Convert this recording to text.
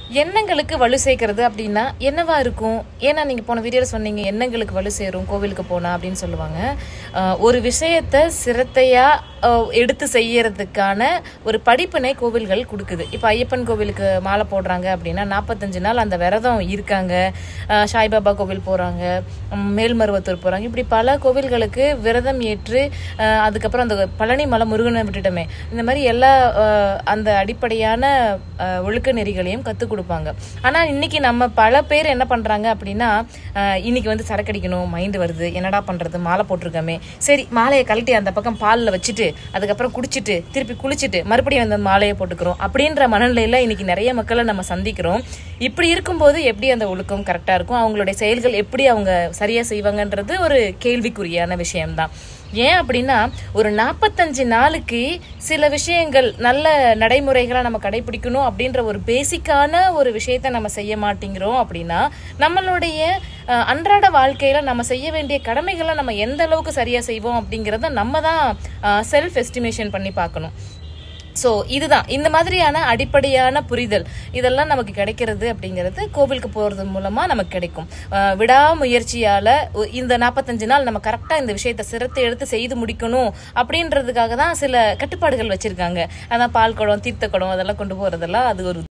எண்ணங்களுக்கு வலு சேர்க்கறது அப்படின்னா என்னவா இருக்கும் ஏன்னா நீங்க போன வீடியோல சொன்னீங்க எண்ணங்களுக்கு வலு சேரும் கோவிலுக்கு போனா அப்படின்னு சொல்லுவாங்க அஹ், ஒரு விஷயத்த சிரத்தையா அஹ், எடுத்து செய்யறதுக்கான ஒரு படிப்பினை கோவில்கள் கொடுக்குது இப்போ ஐயப்பன் கோவிலுக்கு மாலை போடுறாங்க அப்படின்னா நாற்பத்தஞ்சு நாள் அந்த விரதம் இருக்காங்க அஹ், சாய்பாபா கோவில் போறாங்க உம், மேல்மருவத்தூர் போறாங்க இப்படி பல கோவில்களுக்கு விரதம் ஏற்று அஹ், அதுக்கப்புறம் அந்த பழனி மலை முருகனை விட்டுட்டோமே இந்த மாதிரி எல்லா அஹ், அந்த அடிப்படையான அஹ், ஒழுக்க நெறிகளையும் கற்றுக் கொடுப்பாங்க ஆனால் இன்னைக்கு நம்ம பல பேர் என்ன பண்றாங்க அப்படின்னா அஹ், இன்னைக்கு வந்து சரக்கு அடிக்கணும் மைண்டு வருது என்னடா பண்றது மாலை போட்டிருக்கோமே சரி மாலையை கழட்டி அந்த பக்கம் பாலில் வச்சுட்டு அதுக்கப்புறம் குடிச்சிட்டு திருப்பி குளிச்சுட்டு மறுபடியும் அந்த மாலையை போட்டுக்கிறோம் அப்படின்ற மனநிலையில இன்னைக்கு நிறைய மக்களை நம்ம சந்திக்கிறோம் இப்படி இருக்கும்போது எப்படி அந்த ஒழுக்கம் கரெக்டாக இருக்கும் அவங்களுடைய செயல்கள் எப்படி அவங்க சரியா செய்வாங்கன்றது ஒரு கேள்விக்குறியான விஷயம்தான் ஏன் அப்படின்னா ஒரு நாற்பத்தஞ்சு நாளுக்கு சில விஷயங்கள் நல்ல நடைமுறைகளை நம்ம கடைபிடிக்கணும் அப்படின்ற ஒரு பேசிக்கான ஒரு விஷயத்த நம்ம செய்ய மாட்டேங்கிறோம் அப்படின்னா நம்மளுடைய அஹ், அன்றாட வாழ்க்கையில நம்ம செய்ய வேண்டிய கடமைகளை நம்ம எந்த அளவுக்கு சரியா செய்வோம் அப்படிங்கிறத நம்ம தான் செல்ஃப் எஸ்டிமேஷன் பண்ணி பார்க்கணும் ஸோ இதுதான் இந்த மாதிரியான அடிப்படையான புரிதல் இதெல்லாம் நமக்கு கிடைக்கிறது அப்படிங்கிறது கோவிலுக்கு போகிறது மூலமாக நமக்கு கிடைக்கும் அஹ் விடாமுயற்சியால் இந்த நாற்பத்தஞ்சு நாள் நம்ம கரெக்டாக இந்த விஷயத்தை சிரத்தை எடுத்து செய்து முடிக்கணும் அப்படின்றதுக்காக தான் சில கட்டுப்பாடுகள் வச்சுருக்காங்க அதான் பால் குடம் தீர்த்த குடம் அதெல்லாம் கொண்டு போகிறதெல்லாம் அது ஒரு